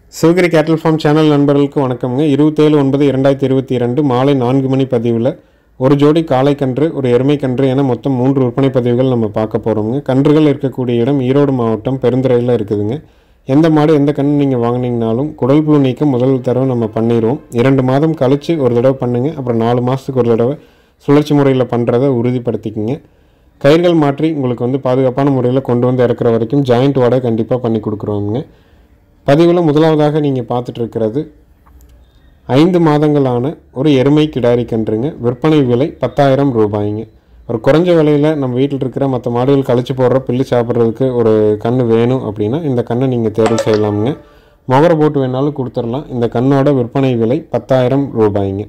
சிவகிரி கேட்டல் form channel நண்பர்களுக்கு வணக்கம்ங்க இருபத்தேழு ஒன்பது இரண்டாயிரத்தி இருபத்தி இரண்டு மாலை நான்கு மணி பதிவில் ஒரு ஜோடி காளை கன்று ஒரு எருமை கன்று என மொத்தம் மூன்று விற்பனை பதிவுகள் நம்ம பார்க்க போகிறோங்க கன்றுகள் இருக்கக்கூடிய இடம் ஈரோடு மாவட்டம் பெருந்துறையில் இருக்குதுங்க எந்த மாடு எந்த கன்று நீங்கள் வாங்குனீங்கனாலும் குடல் புழு நீக்கம் முதல் தடவை நம்ம பண்ணிடுவோம் இரண்டு மாதம் கழித்து ஒரு தடவை பண்ணுங்க அப்புறம் நாலு மாதத்துக்கு ஒரு தடவை சுழற்சி முறையில் பண்ணுறதை உறுதிப்படுத்திக்கிங்க கயிர்கள் மாற்றி உங்களுக்கு வந்து பாதுகாப்பான முறையில் கொண்டு வந்து இறக்குற வரைக்கும் ஜாயிண்ட் வாடகை கண்டிப்பாக பண்ணி கொடுக்குறோங்க பதிவில் முதலாவதாக நீங்கள் பார்த்துட்டு இருக்கிறது ஐந்து மாதங்களான ஒரு எருமை கிடாரி கன்றுங்க விற்பனை விலை பத்தாயிரம் ரூபாய்ங்க ஒரு குறைஞ்ச விலையில் நம்ம வீட்டில் இருக்கிற மற்ற மாடுகள் கழிச்சு போடுற பில்லு சாப்பிட்றதுக்கு ஒரு கன்று வேணும் அப்படின்னா இந்த கண்ணை நீங்கள் தேர்வு செய்யலாமுங்க முகர போட்டு வேணாலும் கொடுத்துடலாம் இந்த கண்ணோட விற்பனை விலை பத்தாயிரம் ரூபாய்ங்க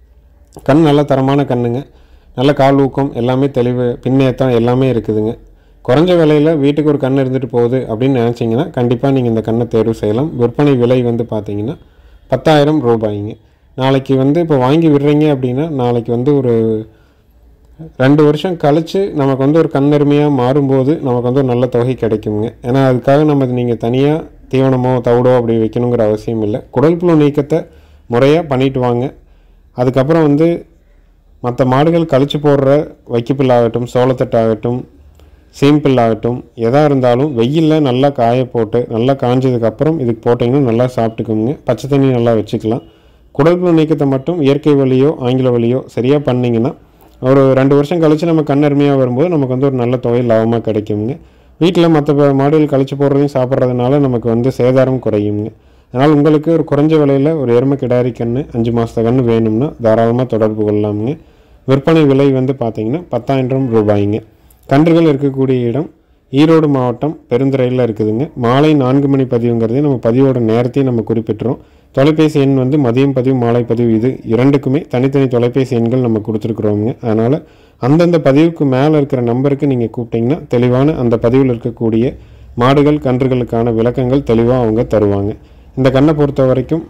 கண் நல்ல தரமான கண்ணுங்க நல்ல கால் ஊக்கம் எல்லாமே தெளிவு பின்னேத்தம் எல்லாமே இருக்குதுங்க குறைஞ்ச விலையில் வீட்டுக்கு ஒரு கண் இருந்துட்டு போகுது அப்படின்னு நினச்சிங்கன்னா கண்டிப்பாக நீங்கள் இந்த கண்ணை தேர்வு செய்யலாம் விற்பனை விலை வந்து பார்த்தீங்கன்னா பத்தாயிரம் ரூபாய்ங்க நாளைக்கு வந்து இப்போ வாங்கி விடுறீங்க அப்படின்னா நாளைக்கு வந்து ஒரு ரெண்டு வருஷம் கழித்து நமக்கு வந்து ஒரு கண்ணெருமையாக மாறும்போது நமக்கு வந்து ஒரு நல்ல தொகை கிடைக்குங்க ஏன்னா அதுக்காக நம்ம நீங்கள் தனியாக தீவனமோ தவிடோ அப்படி வைக்கணுங்கிற அவசியம் இல்லை குடல் புழு நீக்கத்தை முறையாக பண்ணிட்டு வாங்க அதுக்கப்புறம் வந்து மற்ற மாடுகள் கழிச்சு போடுற வைக்கப்புல் ஆகட்டும் சோளத்தட்டாகட்டும் சீம்பிள் ஆகட்டும் எதாக இருந்தாலும் வெயிலில் நல்லா காய போட்டு நல்லா காஞ்சதுக்கப்புறம் இதுக்கு போட்டிங்கன்னா நல்லா சாப்பிட்டுக்குங்க பச்சை தண்ணி நல்லா வச்சுக்கலாம் குடல்புழு நீக்கத்தை மட்டும் இயற்கை வழியோ ஆங்கில வழியோ சரியாக பண்ணிங்கன்னா ஒரு ரெண்டு வருஷம் கழித்து நம்ம கண்ணருமையாக வரும்போது நமக்கு வந்து ஒரு நல்ல தொகை லாபமாக கிடைக்குங்க வீட்டில் மற்ற மாடுகள் கழிச்சு போடுறதையும் சாப்பிட்றதுனால நமக்கு வந்து சேதாரம் குறையுங்க அதனால் உங்களுக்கு ஒரு குறைஞ்ச விலையில் ஒரு எருமை கிடாரி கன்று அஞ்சு மாதத்த கன்று வேணும்னா தாராளமாக தொடர்பு கொள்ளலாமுங்க விற்பனை விலை வந்து பார்த்தீங்கன்னா பத்தாயிரம் ரூபாய்ங்க கன்றுகள் இருக்கக்கூடிய இடம் ஈரோடு மாவட்டம் பெருந்துறையில் இருக்குதுங்க மாலை நான்கு மணி பதிவுங்கிறதே நம்ம பதிவோட நேரத்தையும் நம்ம குறிப்பிட்டுறோம் தொலைபேசி எண் வந்து மதியம் பதிவு மாலை பதிவு இது இரண்டுக்குமே தனித்தனி தொலைபேசி எண்கள் நம்ம கொடுத்துருக்குறோங்க அதனால் அந்தந்த பதிவுக்கு மேலே இருக்கிற நம்பருக்கு நீங்கள் கூப்பிட்டிங்கன்னா தெளிவான அந்த பதிவில் இருக்கக்கூடிய மாடுகள் கன்றுகளுக்கான விளக்கங்கள் தெளிவாக அவங்க தருவாங்க இந்த கண்ணை பொறுத்த வரைக்கும்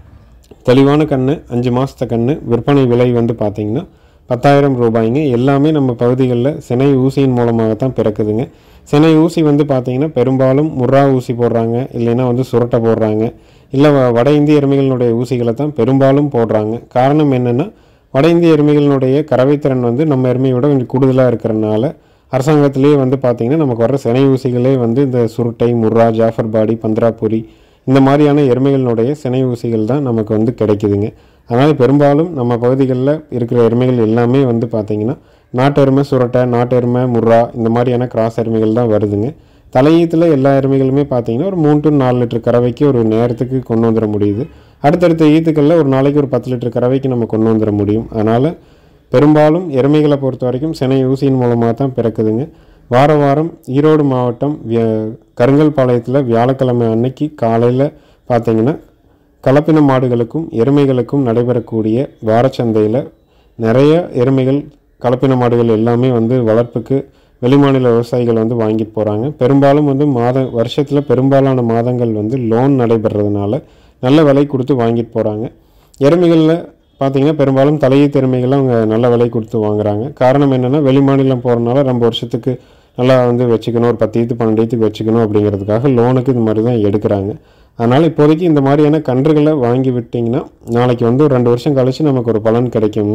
தெளிவான கன்று அஞ்சு மாதத்த கன்று விற்பனை விலை வந்து பார்த்திங்கன்னா பத்தாயிரம் ரூபாய்ங்க எல்லாமே நம்ம பகுதிகளில் சினை ஊசியின் மூலமாக தான் பிறக்குதுங்க சினை ஊசி வந்து பார்த்திங்கன்னா பெரும்பாலும் முர்ரா ஊசி போடுறாங்க இல்லைன்னா வந்து சுரட்டை போடுறாங்க இல்லை வ- வட இந்திய எருமைகளினுடைய ஊசிகளை தான் பெரும்பாலும் போடுறாங்க காரணம் என்னென்னா வட இந்திய எருமைகளினுடைய கறவைத்திறன் வந்து நம்ம எருமையை விட கொஞ்சம் கூடுதலாக இருக்கிறனால அரசாங்கத்திலேயே வந்து பார்த்திங்கன்னா நமக்கு வர்ற சினை ஊசிகளே வந்து இந்த சுருட்டை முர்ரா ஜாஃபர் பாடி பந்திராபுரி இந்த மாதிரியான எருமைகளினுடைய சினை ஊசிகள் தான் நமக்கு வந்து கிடைக்குதுங்க அதனால் பெரும்பாலும் நம்ம பகுதிகளில் இருக்கிற எருமைகள் எல்லாமே வந்து பார்த்திங்கன்னா நாட்டு எருமை சுரட்டை நாட்டு எருமை முர்ரா இந்த மாதிரியான கிராஸ் எருமைகள் தான் வருதுங்க தலையீத்தில் எல்லா எருமைகளுமே பார்த்தீங்கன்னா ஒரு மூணு டு நாலு லிட்டர் கறவைக்கு ஒரு நேரத்துக்கு கொண்டு வந்துட முடியுது அடுத்தடுத்த ஈத்துக்களில் ஒரு நாளைக்கு ஒரு பத்து லிட்டர் கறவைக்கு நம்ம கொண்டு வந்துட முடியும் அதனால் பெரும்பாலும் எருமைகளை பொறுத்த வரைக்கும் சினை ஊசியின் மூலமாக தான் பிறக்குதுங்க வார வாரம் ஈரோடு மாவட்டம் விய கருங்கல்பாளையத்தில் வியாழக்கிழமை அன்னைக்கு காலையில் பார்த்தீங்கன்னா கலப்பின மாடுகளுக்கும் எருமைகளுக்கும் நடைபெறக்கூடிய வாரச்சந்தையில் நிறைய எருமைகள் கலப்பின மாடுகள் எல்லாமே வந்து வளர்ப்புக்கு வெளிமாநில விவசாயிகள் வந்து வாங்கிட்டு போகிறாங்க பெரும்பாலும் வந்து மாத வருஷத்தில் பெரும்பாலான மாதங்கள் வந்து லோன் நடைபெறதுனால நல்ல விலை கொடுத்து வாங்கிட்டு போகிறாங்க எருமைகளில் பார்த்தீங்கன்னா பெரும்பாலும் தலையீத்து எருமைகளை அவங்க நல்ல விலை கொடுத்து வாங்குறாங்க காரணம் என்னென்னா வெளிமாநிலம் போகிறனால ரொம்ப வருஷத்துக்கு நல்லா வந்து வச்சுக்கணும் ஒரு பத்து ஈத்து பன்னெண்டு ஈத்துக்கு வச்சுக்கணும் அப்படிங்கிறதுக்காக லோனுக்கு இந்த மாதிரி தான் எடுக்கிறாங்க அதனால் இப்போதைக்கு இந்த மாதிரியான கன்றுகளை வாங்கி விட்டிங்கன்னா நாளைக்கு வந்து ஒரு ரெண்டு வருஷம் கழித்து நமக்கு ஒரு பலன் கிடைக்குங்க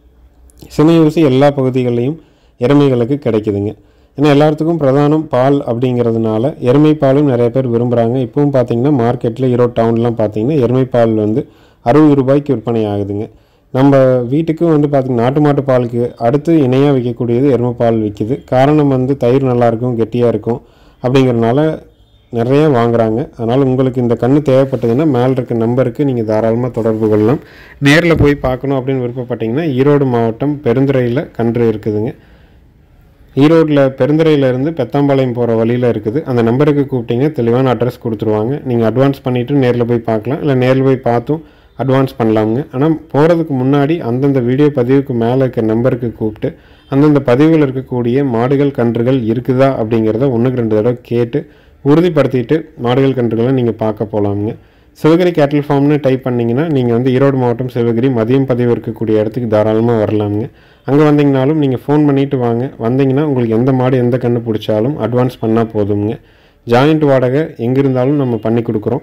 சினை ஊசி எல்லா பகுதிகளிலையும் எருமைகளுக்கு கிடைக்குதுங்க ஏன்னா எல்லாத்துக்கும் பிரதானம் பால் அப்படிங்கிறதுனால எருமை பாலும் நிறைய பேர் விரும்புகிறாங்க இப்பவும் பார்த்தீங்கன்னா மார்க்கெட்டில் ஈரோடு டவுன்லாம் பார்த்தீங்கன்னா எருமை பால் வந்து அறுபது ரூபாய்க்கு விற்பனை ஆகுதுங்க நம்ம வீட்டுக்கு வந்து பார்த்திங்கன்னா நாட்டு மாட்டு பாலுக்கு அடுத்து இணையாக விற்கக்கூடியது எருமை பால் விற்கிது காரணம் வந்து தயிர் நல்லாயிருக்கும் கெட்டியாக இருக்கும் அப்படிங்கிறனால நிறைய வாங்குறாங்க அதனால் உங்களுக்கு இந்த கன்று தேவைப்பட்டதுன்னா மேலே இருக்க நம்பருக்கு நீங்கள் தாராளமாக தொடர்பு கொள்ளலாம் நேரில் போய் பார்க்கணும் அப்படின்னு விருப்பப்பட்டீங்கன்னா ஈரோடு மாவட்டம் பெருந்துறையில் கன்று இருக்குதுங்க ஈரோட்டில் பெருந்துறையிலேருந்து பெத்தாம்பாளையம் போகிற வழியில் இருக்குது அந்த நம்பருக்கு கூப்பிட்டீங்க தெளிவான அட்ரஸ் கொடுத்துருவாங்க நீங்கள் அட்வான்ஸ் பண்ணிவிட்டு நேரில் போய் பார்க்கலாம் இல்லை நேரில் போய் பார்த்தும் அட்வான்ஸ் பண்ணலாமுங்க ஆனால் போகிறதுக்கு முன்னாடி அந்தந்த வீடியோ பதிவுக்கு மேலே இருக்க நம்பருக்கு கூப்பிட்டு அந்தந்த பதிவில் இருக்கக்கூடிய மாடுகள் கன்றுகள் இருக்குதா அப்படிங்கிறத ஒன்றுக்கு ரெண்டு தடவை கேட்டு உறுதிப்படுத்திட்டு மாடுகள் கன்றுகளை நீங்கள் பார்க்க போகலாமுங்க சிவகிரி கேட்டில் ஃபார்ம்னு டைப் பண்ணிங்கன்னா நீங்கள் வந்து ஈரோடு மாவட்டம் சிவகிரி மதியம் பதிவு இருக்கக்கூடிய இடத்துக்கு தாராளமாக வரலாமுங்க அங்கே வந்தீங்கனாலும் நீங்கள் ஃபோன் பண்ணிவிட்டு வாங்க வந்தீங்கன்னா உங்களுக்கு எந்த மாடு எந்த கன்று பிடிச்சாலும் அட்வான்ஸ் பண்ணால் போதுங்க ஜாயிண்ட் வாடகை எங்கே இருந்தாலும் நம்ம பண்ணி கொடுக்குறோம்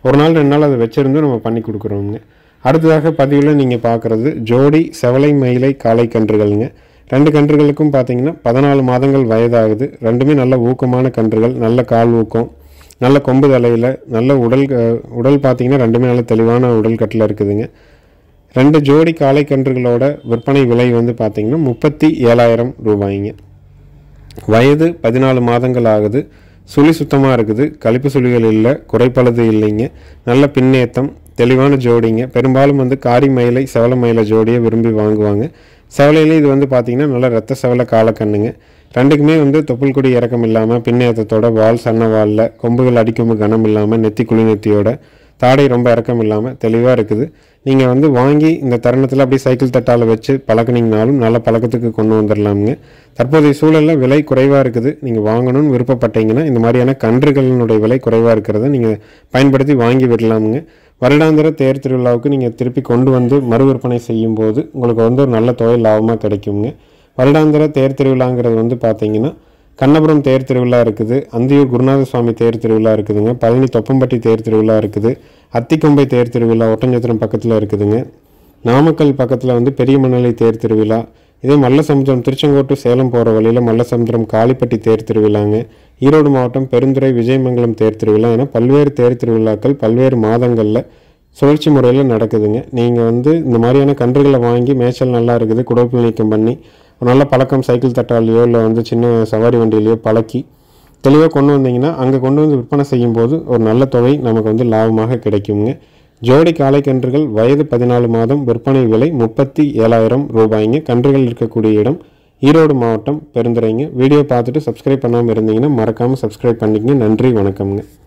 ஒரு நாள் ரெண்டு நாள் அதை வச்சுருந்து நம்ம பண்ணி கொடுக்குறோங்க அடுத்ததாக பதிவில் நீங்கள் பார்க்குறது ஜோடி செவலை மயிலை காளை கன்றுகள்ங்க ரெண்டு கன்றுகளுக்கும் பார்த்தீங்கன்னா பதினாலு மாதங்கள் வயதாகுது ரெண்டுமே நல்ல ஊக்கமான கன்றுகள் நல்ல கால் ஊக்கம் நல்ல கொம்பு தலையில் நல்ல உடல் அஹ், உடல் பார்த்தீங்கன்னா ரெண்டுமே நல்ல தெளிவான உடல் கட்டில் இருக்குதுங்க ரெண்டு ஜோடி காளை கன்றுகளோட விற்பனை விலை வந்து பார்த்தீங்கன்னா முப்பத்தி ஏழாயிரம் ரூபாய்ங்க வயது பதினாலு மாதங்கள் ஆகுது சுழி சுத்தமாக இருக்குது கழிப்பு சுழிகள் இல்லை குறைப்பழுது இல்லைங்க நல்ல பின்னேத்தம் தெளிவான ஜோடிங்க பெரும்பாலும் வந்து காரி மயிலை செவல மயிலை ஜோடியை விரும்பி வாங்குவாங்க செவலையில இது வந்து பார்த்தீங்கன்னா நல்ல ரத்த செவல காலக்கண்ணுங்க ரெண்டுக்குமே வந்து தொப்புள் கொடி இறக்கம் இல்லாமல் பின்னேத்தத்தோட வால் சன்ன வாலில் கொம்புகள் அடிக்கொம்பு கனம் இல்லாமல் நெத்தி குழி நெத்தியோட தாடை ரொம்ப இறக்கம் இல்லாமல் தெளிவாக இருக்குது நீங்கள் வந்து வாங்கி இந்த தருணத்தில் அப்படியே சைக்கிள் தட்டால் வச்சு பழக்குனீங்கனாலும் நல்ல பழக்கத்துக்கு கொண்டு வந்துடலாமுங்க தற்போதைய சூழலில் விலை குறைவாக இருக்குது நீங்கள் வாங்கணும்னு விருப்பப்பட்டீங்கன்னா இந்த மாதிரியான கன்றுகளினுடைய விலை குறைவாக இருக்கிறத நீங்கள் பயன்படுத்தி வாங்கி விடலாமுங்க வருடாந்திர தேர் திருவிழாவுக்கு நீங்கள் திருப்பி கொண்டு வந்து மறு விற்பனை செய்யும் போது உங்களுக்கு வந்து ஒரு நல்ல தொகை லாபமாக கிடைக்குங்க வருடாந்திர தேர் திருவிழாங்கிறது வந்து பார்த்தீங்கன்னா கண்ணபுரம் தேர் திருவிழா இருக்குது அந்தியூர் குருநாத சுவாமி தேர் திருவிழா இருக்குதுங்க பழனி தொப்பம்பட்டி தேர் திருவிழா இருக்குது அத்திக்கொம்பை தேர் திருவிழா ஒட்டஞ்சத்திரம் பக்கத்தில் இருக்குதுங்க நாமக்கல் பக்கத்தில் வந்து பெரிய மணலை தேர் திருவிழா இதே மல்லசமுத்திரம் திருச்செங்கோட்டு சேலம் போகிற வழியில் மல்லசமுத்திரம் காளிப்பட்டி தேர் திருவிழாங்க ஈரோடு மாவட்டம் பெருந்துறை விஜயமங்கலம் தேர் திருவிழா என பல்வேறு தேர் திருவிழாக்கள் பல்வேறு மாதங்களில் சுழற்சி முறையில் நடக்குதுங்க நீங்கள் வந்து இந்த மாதிரியான கன்றுகளை வாங்கி மேய்ச்சல் நல்லா இருக்குது குடோப்பில் நீக்கம் பண்ணி ஒரு நல்ல பழக்கம் சைக்கிள் தட்டாலையோ இல்லை வந்து சின்ன சவாரி வண்டியிலையோ பழக்கி தெளிவாக கொண்டு வந்தீங்கன்னா அங்கே கொண்டு வந்து விற்பனை செய்யும்போது ஒரு நல்ல தொகை நமக்கு வந்து லாபமாக கிடைக்குங்க ஜோடி காளை கன்றுகள் வயது பதினாலு மாதம் விற்பனை விலை முப்பத்தி ஏழாயிரம் ரூபாய்ங்க கன்றுகள் இருக்கக்கூடிய இடம் ஈரோடு மாவட்டம் பெருந்துறைங்க வீடியோ பார்த்துட்டு சப்ஸ்கிரைப் பண்ணாமல் இருந்தீங்கன்னா மறக்காமல் சப்ஸ்கிரைப் பண்ணிக்கங்க நன்றி வணக்கம்ங்க